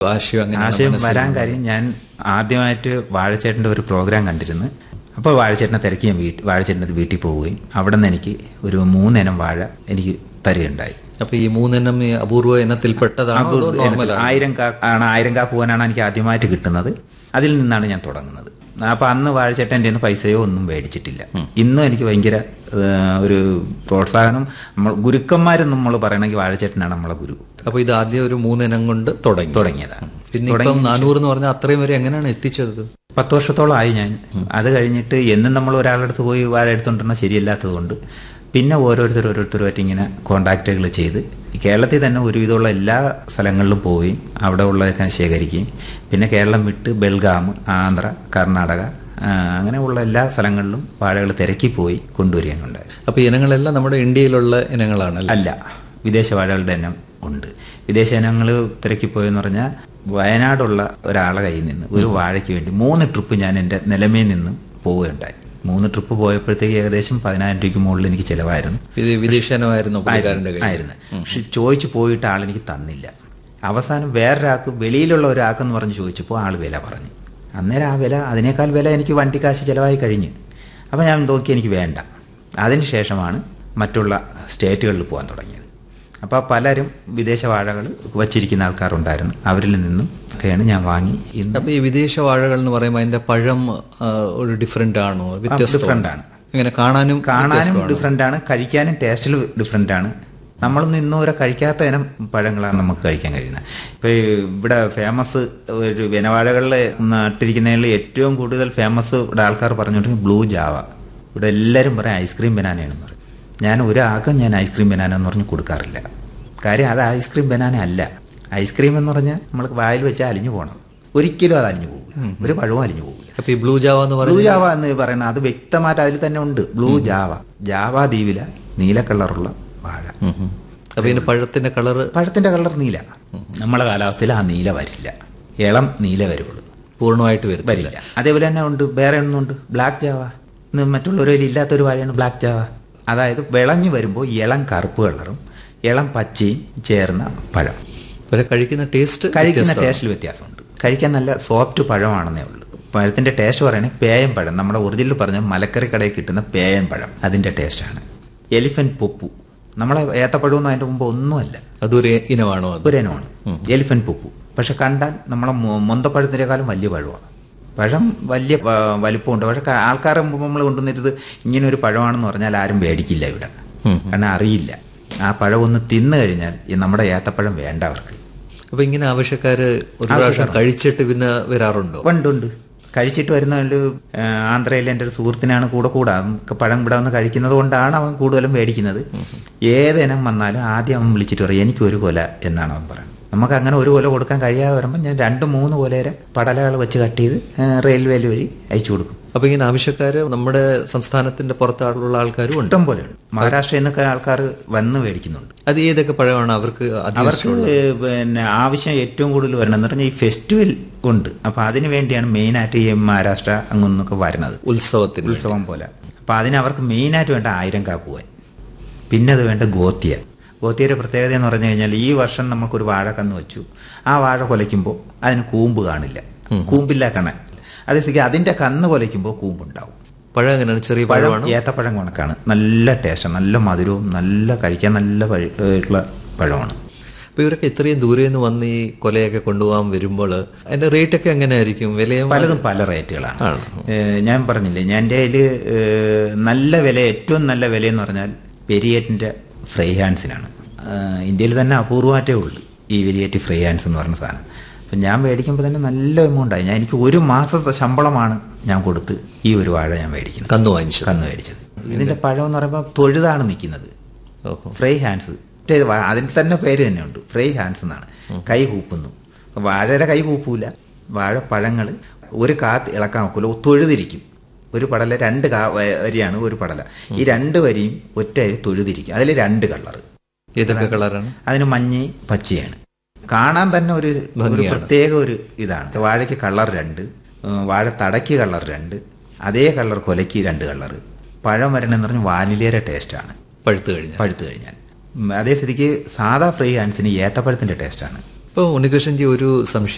ആശയം അങ്ങനെ ആശയം വരാൻ കാര്യം ഞാൻ ആദ്യമായിട്ട് വാഴച്ചേട്ടൻ്റെ ഒരു പ്രോഗ്രാം കണ്ടിരുന്നു അപ്പോൾ വാഴച്ചേട്ടനെ തിരക്കി ഞാൻ വീട്ടിൽ വാഴച്ചേട്ടൻ്റെ വീട്ടിൽ പോവുകയും അവിടെ നിന്ന് എനിക്ക് ഒരു മൂന്നിനം വാഴ എനിക്ക് തരികയുണ്ടായി അപ്പൊ ഈ മൂന്നെണ്ണം ഈ അപൂർവ ഇനത്തിൽപ്പെട്ടതാണോ അതോ നോർമൽ ആയിരം കാ ആണ് ആയിരം കാ പൂവനാണ് എനിക്ക് ആദ്യമായിട്ട് കിട്ടുന്നത് അതിൽ നിന്നാണ് ഞാൻ തുടങ്ങുന്നത് അപ്പൊ അന്ന് വാഴച്ചേട്ടൻ എൻ്റെ കയ്യിന്ന് പൈസയോ ഒന്നും മേടിച്ചിട്ടില്ല ഇന്നും എനിക്ക് ഭയങ്കര ഏഹ്, ഒരു പ്രോത്സാഹനം നമ്മൾ ഗുരുക്കന്മാരും നമ്മൾ പറയണമെങ്കിൽ വാഴച്ചേട്ടനാണ് നമ്മളെ ഗുരു അപ്പൊ ഇത് ആദ്യം ഒരു മൂന്നിനം കൊണ്ട് തുടങ്ങി തുടങ്ങിയതാണ് പിന്നെ ഇപ്പം നാനൂറ് എന്ന് പറഞ്ഞാൽ അത്രയും വരെ എങ്ങനെയാണ് എത്തിച്ചത് പത്ത് വർഷത്തോളം ആയി ഞാൻ അത് കഴിഞ്ഞിട്ട് എന്നും നമ്മൾ ഒരാളുടെ അടുത്ത് പോയി വാഴ എടുത്തുകൊണ്ടിരുന്ന ശരിയല്ലാത്തത് കൊണ്ട് പിന്നെ ഓരോരുത്തർ ഓരോരുത്തരുമായിട്ട് ഇങ്ങനെ കോണ്ടാക്റ്റുകൾ ചെയ്ത് കേരളത്തിൽ തന്നെ ഒരുവിധമുള്ള എല്ലാ സ്ഥലങ്ങളിലും പോവുകയും അവിടെ ഉള്ളതൊക്കെ ശേഖരിക്കുകയും പിന്നെ കേരളം വിട്ട് ബെൽഗാം ആന്ധ്ര കർണാടക ആ, അങ്ങനെയുള്ള എല്ലാ സ്ഥലങ്ങളിലും വാഴകൾ തിരക്കി പോയി കൊണ്ടുവരികയാണ് ഉണ്ടായത് അപ്പൊ ഇനങ്ങളെല്ലാം നമ്മുടെ ഇന്ത്യയിലുള്ള ഇനങ്ങളാണല്ലോ അല്ല വിദേശ വാഴകളുടെ എണ്ണം ഉണ്ട് വിദേശ ഇനങ്ങൾ തിരക്കിപ്പോയെന്ന് പറഞ്ഞാൽ വയനാടുള്ള ഒരാളെ കയ്യിൽ നിന്ന് ഒരു വാഴയ്ക്ക് വേണ്ടി മൂന്ന് ട്രിപ്പ് ഞാൻ എൻ്റെ നിലമയിൽ നിന്നും പോവുകയുണ്ടായി മൂന്ന് ട്രിപ്പ് പോയപ്പോഴത്തേക്ക് ഏകദേശം പതിനായിരം രൂപയ്ക്ക് മുകളിൽ എനിക്ക് ചിലവായിരുന്നു ഇത് വിദേശനമായിരുന്നു പുള്ളിക്കാരന്റെ കയ്യിൽ ആയിരുന്നു പക്ഷെ ചോദിച്ചു പോയിട്ട് ആളെനിക്ക് തന്നില്ല അവസാനം വേറൊരാൾക്ക് വെളിയിലുള്ള ഒരാൾക്കെന്ന് പറഞ്ഞ് ചോദിച്ചപ്പോൾ ആൾ വില പറഞ്ഞു അന്നേരം ആ വില അതിനേക്കാൾ വില എനിക്ക് വണ്ടിക്കാശ് ചിലവായി കഴിഞ്ഞ് അപ്പോൾ ഞാൻ നോക്കി എനിക്ക് വേണ്ട അതിനുശേഷമാണ് മറ്റുള്ള സ്റ്റേറ്റുകളിൽ പോകാൻ തുടങ്ങിയത് അപ്പോൾ പലരും വിദേശ വാഴകൾ വച്ചിരിക്കുന്ന ആൾക്കാരുണ്ടായിരുന്നു അവരിൽ നിന്നും ഒക്കെയാണ് ഞാൻ വാങ്ങി ഇന്ന് അപ്പൊ ഈ വിദേശ വാഴകൾ എന്ന് പറയുമ്പോൾ അതിന്റെ പഴം ആ, ഒരു ഡിഫറെന്റ് ആണോ വ്യത്യസ്തമാണ് different ആണ്. ഇങ്ങനെ കാണാനും കാണാനും ഡിഫറെൻ്റ് ആണ് കഴിക്കാനും ടേസ്റ്റിൽ ഡിഫറെൻ്റ് ആണ് നമ്മളൊന്നും ഇന്നും വരെ കഴിക്കാത്ത ഇനം പഴങ്ങളാണ് നമുക്ക് കഴിക്കാൻ കഴിയുന്നത് ഇപ്പൊ ഈ ഇവിടെ ഫേമസ് ഒരു വനവാഴകളിൽ നട്ടിരിക്കുന്നതിൽ ഏറ്റവും കൂടുതൽ ഫേമസ് ഇവിടെ ആൾക്കാർ പറഞ്ഞിട്ടുണ്ടെങ്കിൽ ബ്ലൂ ജാവ ഇവിടെ എല്ലാവരും പറയും ഐസ്ക്രീം ബനാനയാണെന്ന് പറയും ഞാൻ ഒരാൾക്കും ഞാൻ ഐസ്ക്രീം ബനാന എന്ന് പറഞ്ഞ് കൊടുക്കാറില്ല കാര്യം അത് ഐസ്ക്രീം ബനാന അല്ല ഐസ്ക്രീം എന്ന് പറഞ്ഞാൽ നമ്മൾ വായിൽ വെച്ചാൽ അലിഞ്ഞു പോകണം ഒരിക്കലും അത് അലിഞ്ഞു പോകില്ല ഒരു പഴവും അലിഞ്ഞു പോകില്ല അപ്പൊ ഈ ബ്ലൂ ജാവ എന്ന് ബ്ലൂ പറയുന്നത് ജാവ എന്ന് പറയുന്നത് അത് വ്യക്തമായിട്ട് അതിൽ തന്നെ ഉണ്ട് ബ്ലൂ ജാവ ജാവ ദ്വീപിലെ നീല കളറുള്ള വാഴ ഉം ഉം. അപ്പൊ ഇതിന്റെ പഴത്തിന്റെ കളറ് പഴത്തിന്റെ കളർ നീല നമ്മളെ കാലാവസ്ഥയിൽ ആ നീല വരില്ല ഇളം നീല വരുള്ളൂ പൂർണ്ണമായിട്ട് വരും വരില്ല അതേപോലെ തന്നെ ഉണ്ട് വേറെ ഒന്നുണ്ട് ബ്ലാക്ക് ജാവ ഇന്ന് മറ്റുള്ളവരിൽ ഇല്ലാത്തൊരു വാഴയാണ് ബ്ലാക്ക് ജാവ അതായത് വിളഞ്ഞു വരുമ്പോൾ ഇളം കറുപ്പ് കളറും ഇളം പച്ചയും ചേർന്ന പഴം പക്ഷെ കഴിക്കുന്ന ടേസ്റ്റ് കഴിക്കുന്ന ടേസ്റ്റിൽ വ്യത്യാസമുണ്ട് കഴിക്കാൻ നല്ല സോഫ്റ്റ് പഴമാണെന്നേ ഉള്ളൂ പഴത്തിന്റെ ടേസ്റ്റ് പറയുന്നത് പേയൻ പഴം നമ്മുടെ ഒറിജിനൽ പറഞ്ഞ മലക്കറി കടയിൽ കിട്ടുന്ന പേയൻ പഴം അതിന്റെ ടേസ്റ്റാണ് എലിഫന്റ് പൊപ്പു നമ്മളെ ഏത്തപ്പഴമൊന്നും അതിന്റെ മുമ്പ് ഒന്നുമല്ല അതൊരു ഇനമാണോ അത് ഒരു ഇനമാണ് എലിഫന്റ് പൊപ്പു പക്ഷെ കണ്ടാൽ നമ്മളെ മൊ- മൊന്തപ്പഴത്തിനേക്കാളും വലിയ പഴമാണ് പഴം വലിയ വ- വലിപ്പമുണ്ട് പക്ഷെ ക- ആൾക്കാരെ മുമ്പ് നമ്മൾ കൊണ്ടുവന്നിട്ട് ഇങ്ങനെ ഒരു പഴമാണെന്ന് പറഞ്ഞാൽ ആരും മേടിക്കില്ല ഇവിടെ കാരണം അറിയില്ല ആ പഴം ഒന്ന് തിന്നു കഴിഞ്ഞാൽ ഈ നമ്മുടെ ഏത്തപ്പഴം വേണ്ട അവർക്ക് അപ്പൊ ഇങ്ങനെ ആവശ്യക്കാര് ഒരു പ്രാവശ്യം കഴിച്ചിട്ട് പിന്നെ വരാറുണ്ടോ ഉണ്ട് ഉണ്ട് കഴിച്ചിട്ട് വരുന്ന ഒരു ആ, ആന്ധ്രയിലെ എൻ്റെ ഒരു സുഹൃത്തിനാണ് കൂടെ കൂടാ നമുക്ക് പഴം ഇവിടെ വന്ന് കഴിക്കുന്നത് കൊണ്ടാണ് അവൻ കൂടുതലും മേടിക്കുന്നത് ഏതിനം വന്നാലും ആദ്യം അവൻ വിളിച്ചിട്ട് പറയും എനിക്ക് ഒരു കൊല എന്നാണ് അവൻ പറയുന്നത് നമുക്ക് അങ്ങനെ ഒരു കൊല കൊടുക്കാൻ കഴിയാതെ വരുമ്പോൾ ഞാൻ രണ്ട് മൂന്ന് കൊലേരെ പടലകൾ വെച്ച് കട്ട് ചെയ്ത് ആ, റെയിൽവേയിൽ വഴി അയച്ചു കൊടുക്കും അപ്പൊ ഇങ്ങനെ ആവശ്യക്കാര് നമ്മുടെ സംസ്ഥാനത്തിന്റെ പുറത്താളുള്ള ആൾക്കാരും ഉണ്ട് ഇഷ്ടം പോലെയുണ്ട് മഹാരാഷ്ട്രയിൽ നിന്നൊക്കെ ആൾക്കാർ വന്ന് മേടിക്കുന്നുണ്ട് അത് ഏതൊക്കെ പഴമാണ് അവർക്ക് അധികം അവർക്ക് പിന്നെ ആവശ്യം ഏറ്റവും കൂടുതൽ വരണം എന്ന് പറഞ്ഞാൽ ഈ ഫെസ്റ്റിവൽ ഉണ്ട് അപ്പൊ അതിന് വേണ്ടിയാണ് മെയിനായിട്ട് ഈ മഹാരാഷ്ട്ര അങ്ങൊന്നൊക്കെ വരുന്നത് ഉത്സവത്തിന് ഉത്സവം പോലെ അപ്പൊ അതിന് അവർക്ക് മെയിനായിട്ട് വേണ്ട ആയിരം കാപ്പുവാൻ പിന്നെ അത് വേണ്ട ഗോത്തിയ ഗോത്തിയുടെ പ്രത്യേകത എന്ന് പറഞ്ഞു കഴിഞ്ഞാൽ ഈ വർഷം നമുക്കൊരു വാഴക്കന്ന് വെച്ചു ആ വാഴ കൊലയ്ക്കുമ്പോൾ അതിന് കൂമ്പ് കാണില്ല കൂമ്പില്ല കണൻ അതേസരിക്കും അതിന്റെ കന്ന് കൊലയ്ക്കുമ്പോൾ കൂമ്പുണ്ടാവും പഴം എങ്ങനെയാണ് ചെറിയ പഴം പഴമാണോ ഏത്തപ്പഴം കണക്കാണ് നല്ല ടേസ്റ്റ് നല്ല മധുരവും നല്ല കഴിക്കാൻ നല്ല പഴ- ഉള്ള പഴമാണ് അപ്പൊ ഇവരൊക്കെ ഇത്രയും ദൂരെ നിന്ന് വന്ന് ഈ കൊലയൊക്കെ കൊണ്ടുപോകാൻ വരുമ്പോൾ അതിന്റെ റേറ്റ് ഒക്കെ എങ്ങനെയായിരിക്കും വിലയും പലതും പല റേറ്റുകളാണ് ആണ്. ഏഹ് ഞാൻ പറഞ്ഞില്ലേ ഞാൻ എൻ്റെ കയ്യിൽ നല്ല വില ഏറ്റവും നല്ല വിലയെന്ന് പറഞ്ഞാൽ പെരിയേറ്റിൻ്റെ ഫ്രൈ ഹാൻഡ്സിനാണ് ഏഹ് ഇന്ത്യയിൽ തന്നെ അപൂർവമായിട്ടേ ഉള്ളൂ ഈ വെരിയേറ്റ് ഫ്രൈ ഹാൻഡ്സ് എന്ന് പറഞ്ഞ സാധനം അപ്പം ഞാൻ മേടിക്കുമ്പോൾ തന്നെ നല്ല എമൗണ്ടായി ഞാൻ എനിക്ക് ഒരു മാസത്തെ ശമ്പളമാണ് ഞാൻ കൊടുത്ത് ഈ ഒരു വാഴ ഞാൻ മേടിക്കുന്നത് കന്ന് വാങ്ങിച്ചത് കന്ന് മേടിച്ചത് ഇതിൻ്റെ പഴം എന്ന് പറയുമ്പോൾ തൊഴുതാണ് നിൽക്കുന്നത് ഓഹോ ഫ്രൈ ഹാൻഡ്സ് മറ്റേ വാ- അതിന് തന്നെ പേര് തന്നെയുണ്ട് ഫ്രൈ ഹാൻഡ്സ് എന്നാണ് കൈ കൂപ്പുന്നു വാഴയുടെ കൈ കൂപ്പൂല വാഴപ്പഴങ്ങൾ ഒരു കാ ഇളക്കാൻ നോക്കൂല തൊഴുതിരിക്കും ഒരു പടല രണ്ട് കാ വ- വരിയാണ് ഒരു പടല ഈ രണ്ട് വരിയും ഒറ്റ തൊഴുതിരിക്കും അതിൽ രണ്ട് കളർ ഏതൊക്കെ കളറാണ് അതിന് മഞ്ഞയും പച്ചയാണ് കാണാൻ തന്നെ ഒരു ഒരു ഭംഗിയാണ്. പ്രത്യേക ഒരു ഇതാണ് വാഴയ്ക്ക് കളർ രണ്ട് ഉം, വാഴ തടയ്ക്ക് കളർ രണ്ട് അതേ കളർ കൊലയ്ക്ക് രണ്ട് കളർ പഴം വരണമെന്ന് പറഞ്ഞാൽ വാനിലയുടെ ടേസ്റ്റാണ് പഴുത്ത് കഴിഞ്ഞാൽ പഴുത്ത് കഴിഞ്ഞാൽ ഉം, അതേ സ്ഥിതിക്ക് സാധാ ഫ്രൈ ഹാൻഡ്സിന് ഏത്തപ്പഴത്തിന്റെ ടേസ്റ്റാണ് ഇപ്പോൾ ഉണ്ണികൃഷ്ണൻജി ഒരു സംശയം